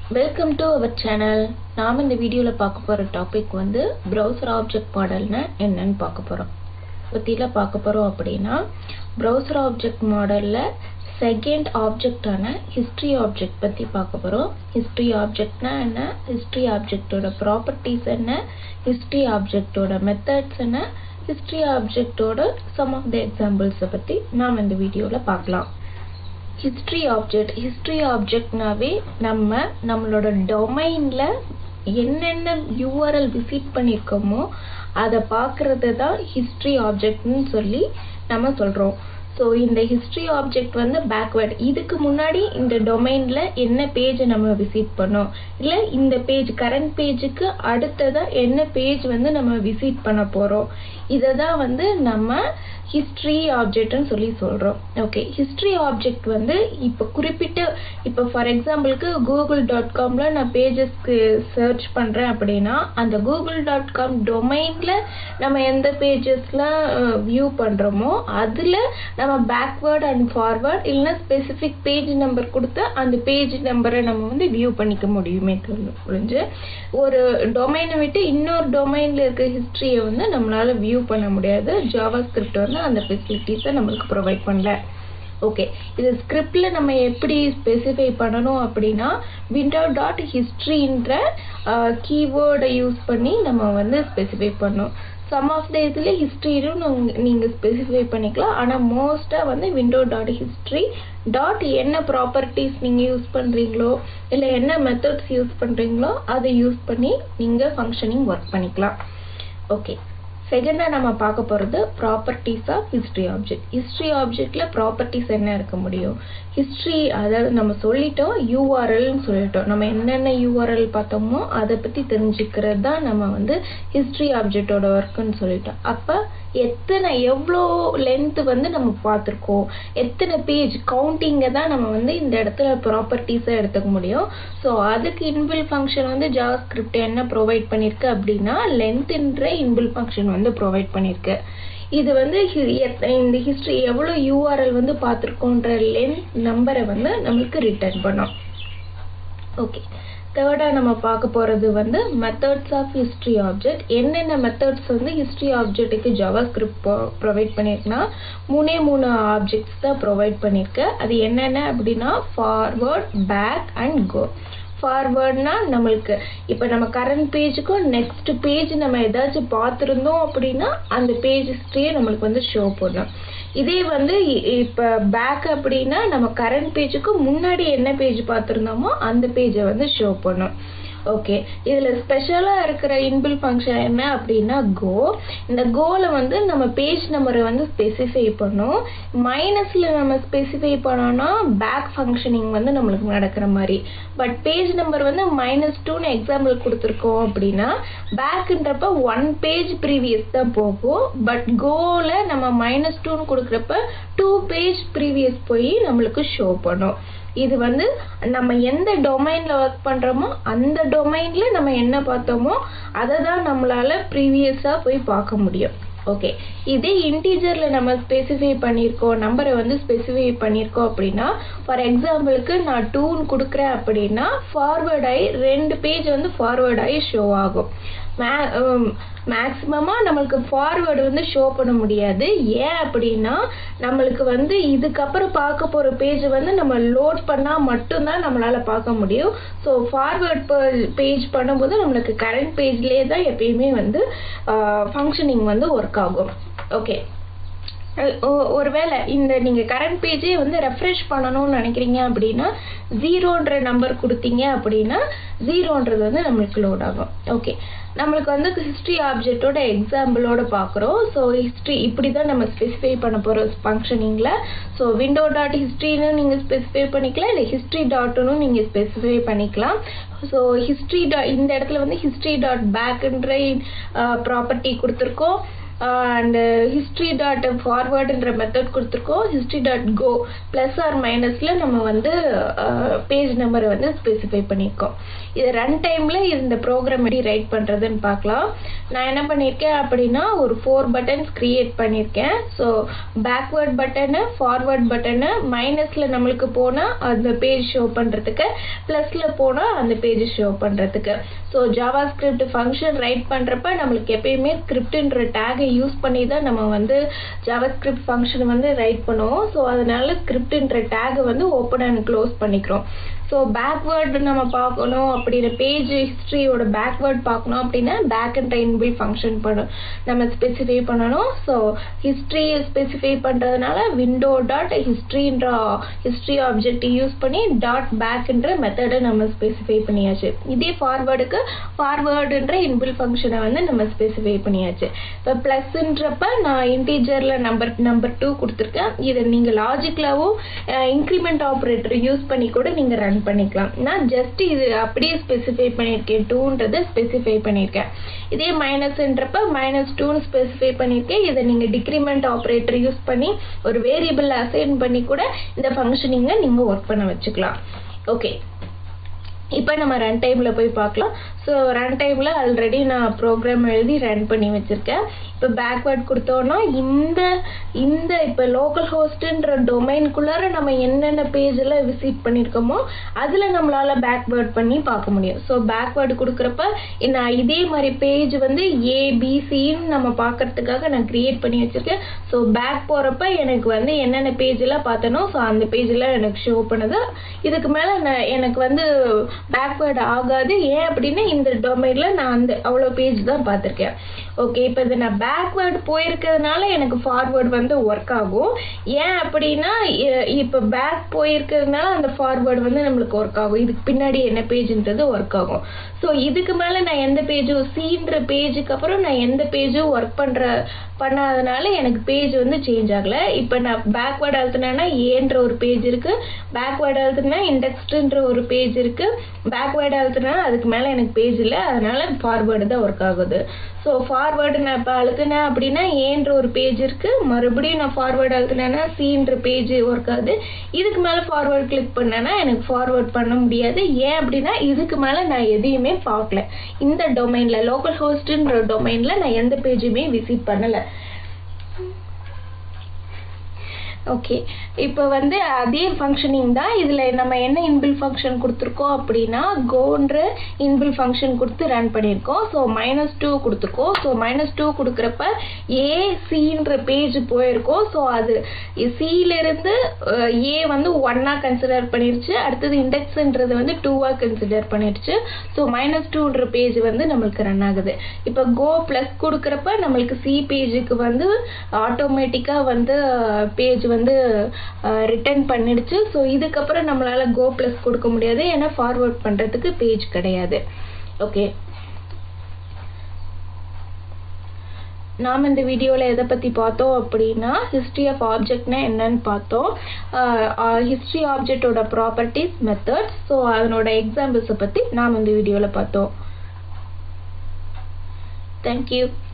welcome to our channel நாம் இந்த வீடியோவில் பார்க்க போகிற டாபிக் வந்து ப்ரௌசர் ஆப்ஜெக்ட் மாடல்னா என்னன்னு பார்க்க போகிறோம் பற்றியில் பார்க்க போகிறோம் அப்படின்னா ப்ரௌசர் ஆப்ஜெக்ட் மாடலில் செகண்ட் ஆப்ஜெக்டான ஹிஸ்ட்ரி ஆப்ஜெக்ட் பற்றி பார்க்க போகிறோம் ஹிஸ்ட்ரி ஆப்ஜெக்ட்னா என்ன ஹிஸ்ட்ரி ஆப்ஜெக்டோட ப்ராப்பர்ட்டிஸ் என்ன ஹிஸ்ட்ரி ஆப்ஜெக்டோட மெத்தட்ஸ் என்ன ஹிஸ்ட்ரி ஆப்ஜெக்டோட சம் ஆஃப் த எக்ஸாம்பிள்ஸை பற்றி நாம் இந்த வீடியோவில் பார்க்கலாம் ஹிஸ்ட்ரி ஆப்ஜெக்ட் ஹிஸ்ட்ரி ஆப்ஜெக்ட்னாவே நம்ம நம்மளோட டொமைனில் என்னென்ன யூஆர்எல் விசிட் பண்ணியிருக்கோமோ அதை பார்க்குறது தான் ஹிஸ்ட்ரி ஆப்ஜெக்ட்னு சொல்லி நம்ம சொல்கிறோம் ஸோ இந்த ஹிஸ்ட்ரி ஆப்ஜெக்ட் வந்து பேக்வேர்ட் இதுக்கு முன்னாடி இந்த டொமைனில் என்ன பேஜை நம்ம விசிட் பண்ணோம் இல்லை இந்த பேஜ் கரண்ட் பேஜுக்கு அடுத்ததாக என்ன பேஜ் வந்து நம்ம விசிட் பண்ண போகிறோம் இதை தான் வந்து நம்ம ஹிஸ்ட்ரி ஆப்ஜெக்ட்னு சொல்லி சொல்கிறோம் ஓகே ஹிஸ்ட்ரி ஆப்ஜெக்ட் வந்து இப்போ குறிப்பிட்ட இப்போ ஃபார் எக்ஸாம்பிளுக்கு கூகுள் டாட் காமில் நான் பேஜஸ்க்கு சர்ச் பண்ணுறேன் அப்படின்னா அந்த கூகுள் டாட் காம் டொமைனில் நம்ம எந்த பேஜஸ்லாம் வியூ பண்ணுறோமோ அதில் நம்ம பேக்வேர்ட் அண்ட் ஃபார்வர்ட் இல்லைன்னா ஸ்பெசிஃபிக் பேஜ் நம்பர் கொடுத்து அந்த பேஜ் நம்பரை நம்ம வந்து வியூ பண்ணிக்க முடியுமே புரிஞ்சு ஒரு டொமைனை விட்டு இன்னொரு டொமைனில் இருக்க ஹிஸ்ட்ரியை வந்து நம்மளால் வியூ பண்ண முடியாது ஜாவா ஸ்கிரிப்ட் வந்து அந்த ஃபெசிலிட்டிஸை நம்மளுக்கு ப்ரொவைட் பண்ணல ஓகே இது ஸ்கிரிப்டில் நம்ம எப்படி ஸ்பெசிஃபை பண்ணணும் அப்படின்னா விண்டோ டாட் ஹிஸ்ட்ரின்ற கீவேர்டை யூஸ் பண்ணி நம்ம வந்து ஸ்பெசிஃபை பண்ணோம் சம் ஆஃப் த இதில் ஹிஸ்ட்ரியும் நீங்கள் ஸ்பெசிஃபை பண்ணிக்கலாம் ஆனால் மோஸ்ட்டாக வந்து விண்டோ டாட் ஹிஸ்ட்ரி டாட் என்ன ப்ராப்பர்ட்டிஸ் நீங்கள் யூஸ் பண்ணுறீங்களோ இல்லை என்ன மெத்தட்ஸ் யூஸ் பண்ணுறீங்களோ அதை யூஸ் பண்ணி நீங்கள் ஃபங்க்ஷனிங் ஒர்க் பண்ணிக்கலாம் ஓகே செகண்டாக நம்ம பார்க்க போகிறது properties of history object history ஆப்ஜெக்டில் ப்ராப்பர்ட்டிஸ் என்ன இருக்க முடியும் ஹிஸ்ட்ரி அதாவது நம்ம சொல்லிட்டோம் யூஆர்எல்னு சொல்லிட்டோம் நம்ம என்னென்ன யூஆர்எல் பார்த்தோமோ அதை பற்றி தெரிஞ்சுக்கிறது தான் நம்ம வந்து ஹிஸ்ட்ரி ஆப்ஜெக்டோட ஒர்க்குன்னு சொல்லிட்டோம் அப்போ எத்தனை எவ்வளோ லென்த்து வந்து நம்ம பார்த்துருக்கோம் எத்தனை பேஜ் கவுண்டிங்கை தான் நம்ம வந்து இந்த இடத்துல ப்ராப்பர்ட்டிஸை எடுத்துக்க முடியும் ஸோ அதுக்கு இன்பில் ஃபங்க்ஷன் வந்து ஜாவா ஸ்கிரிப்ட் என்ன ப்ரொவைட் பண்ணியிருக்கு அப்படின்னா லென்த்ன்ற இன்பில் ஃபங்க்ஷன் வந்து ப்ரொவைட் பண்ணியிருக்கு இது வந்து இந்த ஹிஸ்ட்ரி எவ்வளோ யூஆர்எல் வந்து பார்த்துருக்கோன்ற லென்த் நம்பரை வந்து நம்மளுக்கு ரிட்டர்ன் பண்ணோம் ஓகே தேர்டாக நம்ம பார்க்க போகிறது வந்து மெத்தட்ஸ் ஆஃப் ஹிஸ்ட்ரி ஆப்ஜெக்ட் என்னென்ன மெத்தட்ஸ் வந்து ஹிஸ்ட்ரி ஆப்ஜெக்ட்டுக்கு ஜாவா ஸ்கிரிப்ட் ப்ரொவைட் மூணே மூணு ஆப்ஜெக்ட்ஸ் தான் ப்ரொவைட் பண்ணியிருக்கு அது என்னென்ன அப்படின்னா ஃபார்வர்ட் பேக் அண்ட் கோ ஃபார்வர்ட்னா நம்மளுக்கு இப்போ நம்ம கரண்ட் பேஜுக்கும் நெக்ஸ்ட் பேஜ் நம்ம ஏதாச்சும் பார்த்துருந்தோம் அப்படின்னா அந்த பேஜ் ஹிஸ்ட்ரியை நம்மளுக்கு வந்து ஷோ பண்ணும் இதே வந்து இப்போ பேக் அப்படின்னா நம்ம கரண்ட் பேஜுக்கு முன்னாடி என்ன பேஜ் பார்த்துருந்தோமோ அந்த பேஜை வந்து ஷோ பண்ணும் ஓகே இதில் ஸ்பெஷலாக இருக்கிற இன்பில் ஃபங்க்ஷன் என்ன அப்படின்னா கோ இந்த கோவில் வந்து நம்ம பேஜ் நம்பரை வந்து ஸ்பெசிஃபை பண்ணோம் மைனஸில் நம்ம ஸ்பெசிஃபை பண்ணோன்னா பேக் ஃபங்க்ஷனிங் வந்து நம்மளுக்கு நடக்கிற மாதிரி பட் பேஜ் நம்பர் வந்து மைனஸ் டூன்னு எக்ஸாம்பிள் கொடுத்துருக்கோம் அப்படின்னா பேக்குன்றப்ப ஒன் பேஜ் ப்ரீவியஸ் தான் போகும் பட் கோவில் நம்ம மைனஸ் டூன்னு கொடுக்குறப்ப டூ பேஜ் ப்ரீவியஸ் போய் நம்மளுக்கு ஷோ பண்ணும் இது வந்து நம்ம எந்த டொமைனில் ஒர்க் பண்ணுறோமோ அந்த டொமைனில் நம்ம என்ன பார்த்தோமோ அதை தான் நம்மளால் ப்ரீவியஸாக போய் பார்க்க முடியும் ஓகே இதே இன்டீஜரில் நம்ம ஸ்பெசிஃபை பண்ணியிருக்கோம் நம்பரை வந்து ஸ்பெசிஃபை பண்ணியிருக்கோம் அப்படின்னா ஃபார் எக்ஸாம்பிளுக்கு நான் டூன்னு கொடுக்குறேன் அப்படின்னா ஃபார்வேர்ட் ஆகி ரெண்டு பேஜ் வந்து ஃபார்வேர்ட் ஆகி ஷோ ஆகும் மே மேக்ஸிமமாக நம்மளுக்கு ஃபார்வேர்டு வந்து ஷோ பண்ண முடியாது ஏன் அப்படின்னா நம்மளுக்கு வந்து இதுக்கப்புறம் பார்க்க போகிற பேஜ் வந்து நம்ம லோட் பண்ணால் மட்டும்தான் நம்மளால் பார்க்க முடியும் ஸோ ஃபார்வேர்ட் பேஜ் பண்ணும்போது நம்மளுக்கு கரண்ட் பேஜ்லேயே தான் எப்பயுமே வந்து ஃபங்க்ஷனிங் வந்து ஒர்க் ஆகும் ஓகே ஒருவேளை இந்த நீங்கள் கரண்ட் பேஜே வந்து ரெஃப்ரெஷ் பண்ணணும்னு நினைக்கிறீங்க அப்படின்னா ஜீரோன்ற நம்பர் கொடுத்தீங்க அப்படின்னா ஜீரோன்றது வந்து நம்மளுக்கு லோட் ஆகும் ஓகே நம்மளுக்கு வந்து ஹிஸ்ட்ரி ஆப்ஜெக்டோட எக்ஸாம்பிளோட பார்க்குறோம் ஸோ ஹிஸ்ட்ரி இப்படி தான் நம்ம ஸ்பெசிஃபை பண்ண போகிறோம் ஃபங்க்ஷனிங்கில் ஸோ விண்டோ டாட் ஹிஸ்ட்ரின்னு நீங்கள் ஸ்பெசிஃபை பண்ணிக்கலாம் இல்லை ஹிஸ்ட்ரி டாட்டுன்னு நீங்கள் ஸ்பெசிஃபை பண்ணிக்கலாம் ஸோ ஹிஸ்ட்ரி டா இந்த இடத்துல வந்து ஹிஸ்ட்ரி டாட் பேக்குன்ற ப்ராப்பர்ட்டி கொடுத்துருக்கோம் அண்ட் ஹிஸ்ட்ரி டாட் ஃபார்வர்டுன்ற மெத்தட் கொடுத்துருக்கோம் history dot go plus or மைனஸில் நம்ம வந்து பேஜ் நம்பரை வந்து ஸ்பெசிஃபை பண்ணியிருக்கோம் இது ரன் டைமில் இந்த ப்ரோக்ராம் எப்படி ரைட் பண்ணுறதுன்னு பார்க்கலாம் நான் என்ன பண்ணியிருக்கேன் அப்படின்னா ஒரு ஃபோர் பட்டன்ஸ் க்ரியேட் பண்ணியிருக்கேன் so backward button forward button மைனஸில் நம்மளுக்கு போனால் அந்த பேஜ் ஷோ பண்ணுறதுக்கு ப்ளஸில் போனால் அந்த பேஜ் ஷோ பண்ணுறதுக்கு so JavaScript function write பண்ணுறப்ப நம்மளுக்கு எப்பயுமே ஸ்கிரிப்டுன்ற டேகை யூஸ் பண்ணி தான் நம்ம வந்து ஜாவா ஸ்கிரிப்ட் ஃபங்க்ஷன் வந்து ரைட் பண்ணுவோம் ஸோ அதனால ஸ்கிரிப்டுன்ற டேகை வந்து ஓப்பன் அண்ட் க்ளோஸ் பண்ணிக்கிறோம் ஸோ பேக்வேர்டு நம்ம பார்க்கணும் அப்படின்னா பேஜ் ஹிஸ்ட்ரியோட பேக்வேர்ட் பார்க்கணும் அப்படின்னா பேக் அண்ட் இன்பில் ஃபங்க்ஷன் பண்ண நம்ம ஸ்பெசிஃபை பண்ணணும் ஸோ ஹிஸ்ட்ரி ஸ்பெசிஃபை பண்ணுறதுனால விண்டோ டாட் ஹிஸ்ட்ரின்ற ஹிஸ்ட்ரி ஆப்ஜெக்ட் யூஸ் பண்ணி டாட் பேக்ன்ற மெத்தடை நம்ம ஸ்பெசிஃபை பண்ணியாச்சு இதே ஃபார்வேர்டுக்கு ஃபார்வேர்டுன்ற இன்பில் ஃபங்க்ஷனை வந்து நம்ம ஸ்பெசிஃபை பண்ணியாச்சு இப்போ ப்ளஸ்ன்றப்ப நான் இன்டீஜரில் நம்பர் நம்பர் டூ கொடுத்துருக்கேன் இதை நீங்கள் லாஜிக்கலாகவும் இன்க்ரிமெண்ட் ஆப்ரேட்டர் யூஸ் பண்ணி கூட நீங்கள் ரன் பண்ணிக்கலாம் நான் ஜஸ்ட் இது அப்படியே ஸ்பெசிஃபை பண்ணியிருக்கேன் டூன்றதை ஸ்பெசிஃபை பண்ணியிருக்கேன் இதே மைனஸ்ன்றப்ப மைனஸ் டூன்னு ஸ்பெசிஃபை பண்ணியிருக்கேன் இதை நீங்கள் டிக்ரிமெண்ட் ஆப்ரேட்டர் யூஸ் பண்ணி ஒரு வேரியபிள் அசைன் பண்ணி கூட இந்த ஃபங்க்ஷனிங்கை நீங்கள் ஒர்க் பண்ண வச்சுக்கலாம் ஓகே இப்போ நம்ம ரன் டைமில் போய் பார்க்கலாம் ஸோ ரன் டைமில் ஆல்ரெடி நான் ப்ரோக்ராம் எழுதி ரன் பண்ணி வச்சுருக்கேன் இப்போ பேக்வேர்ட் கொடுத்தோன்னா இந்த இந்த இப்போ லோக்கல் ஹோஸ்ட்டுன்ற டொமைனுக்குள்ளார நம்ம என்னென்ன பேஜில் விசிட் பண்ணியிருக்கோமோ அதில் நம்மளால் பேக்வேர்ட் பண்ணி பார்க்க முடியும் ஸோ பேக்வேர்டு கொடுக்குறப்ப நான் இதே மாதிரி பேஜ் வந்து ஏபிசின்னு நம்ம பார்க்கறதுக்காக நான் க்ரியேட் பண்ணி வச்சுருக்கேன் ஸோ பேக் போகிறப்ப எனக்கு வந்து என்னென்ன பேஜெலாம் பார்த்தனோ ஸோ அந்த பேஜில் எனக்கு ஷோ பண்ணுது இதுக்கு மேலே நான் எனக்கு வந்து பேக்வேர்டு ஆகாது ஏன் அப்படின்னா இந்த டொமைனில் நான் அந்த அவ்வளோ பேஜ் தான் பார்த்துருக்கேன் ஓகே இப்போ இது நான் பேக்வேர்டு போயிருக்கிறதுனால எனக்கு ஃபார்வேர்டு வந்து ஒர்க் ஆகும் ஏன் அப்படின்னா இப்போ பேக் போயிருக்கிறதுனால அந்த ஃபார்வேர்டு வந்து நம்மளுக்கு ஒர்க் ஆகும் இதுக்கு பின்னாடி என்ன பேஜுன்றது ஒர்க் ஆகும் ஸோ இதுக்கு மேலே நான் எந்த பேஜும் சீன்ற பேஜுக்கு அப்புறம் நான் எந்த பேஜும் ஒர்க் பண்ணுற பண்ணாதனால எனக்கு பேஜ் வந்து சேஞ்ச் ஆகலை இப்போ நான் பேக்வேர்டு அழுத்தினேன்னா ஏன்ற ஒரு பேஜ் இருக்குது பேக்வேர்டு அழுத்தினா இண்டெக்ஸ்டுன்ற ஒரு பேஜ் இருக்குது பேக்வேர்டு அழுத்தினா அதுக்கு மேலே எனக்கு பேஜ் இல்லை அதனால ஃபார்வேர்டு தான் ஒர்க் ஆகுது ஸோ ஃபார்வேர்டு நான் இப்போ அழுத்தினேன் அப்படின்னா ஏன்ற ஒரு பேஜ் இருக்குது மறுபடியும் நான் ஃபார்வேர்டு அழுத்தினேன்னா சீன்ற பேஜ் ஒர்க் ஆகுது இதுக்கு மேலே ஃபார்வேர்டு கிளிக் பண்ணேன்னா எனக்கு ஃபார்வேர்ட் பண்ண முடியாது ஏன் அப்படின்னா இதுக்கு மேலே நான் எதையுமே பார்க்கல இந்த டொமைனில் லோக்கல் ஹோஸ்ட்டுன்ற டொமைனில் நான் எந்த பேஜுமே விசிட் பண்ணலை ஓகே இப்போ வந்து அதே ஃபங்க்ஷனிங் தான் இதில் நம்ம என்ன இன்பில் ஃபங்க்ஷன் கொடுத்துருக்கோம் அப்படின்னா கோன்ற இன்பில் ஃபங்க்ஷன் கொடுத்து ரன் பண்ணியிருக்கோம் ஸோ மைனஸ் டூ கொடுத்துருக்கோம் ஸோ மைனஸ் டூ கொடுக்குறப்ப ஏ சின்ற பேஜ் போயிருக்கோம் ஸோ அது சியிலிருந்து ஏ வந்து ஒன்னாக கன்சிடர் பண்ணிருச்சு அடுத்தது இண்டெக்ஸ்ன்றது வந்து டூவாக கன்சிடர் பண்ணிருச்சு ஸோ மைனஸ் டூன்ற பேஜ் வந்து நம்மளுக்கு ரன் ஆகுது இப்போ கோ ப்ளஸ் கொடுக்குறப்ப நம்மளுக்கு சி பேஜுக்கு வந்து ஆட்டோமேட்டிக்காக வந்து பேஜ் வந்து ரிட்டர்ன் பண்ணிடுச்சு ஸோ இதுக்கப்புறம் நம்மளால் கோ ப்ளஸ் கொடுக்க முடியாது ஏன்னா ஃபார்வர்ட் பண்ணுறதுக்கு பேஜ் கிடையாது ஓகே நாம் இந்த வீடியோவில் எதை பற்றி பார்த்தோம் அப்படின்னா ஹிஸ்ட்ரி ஆஃப் ஆப்ஜெக்ட்னா என்னன்னு பார்த்தோம் ஹிஸ்ட்ரி ஆப்ஜெக்டோட ப்ராப்பர்ட்டிஸ் மெத்தட்ஸ் ஸோ அதனோட எக்ஸாம்பிள்ஸை பற்றி நாம் இந்த வீடியோவில் பார்த்தோம் தேங்க்யூ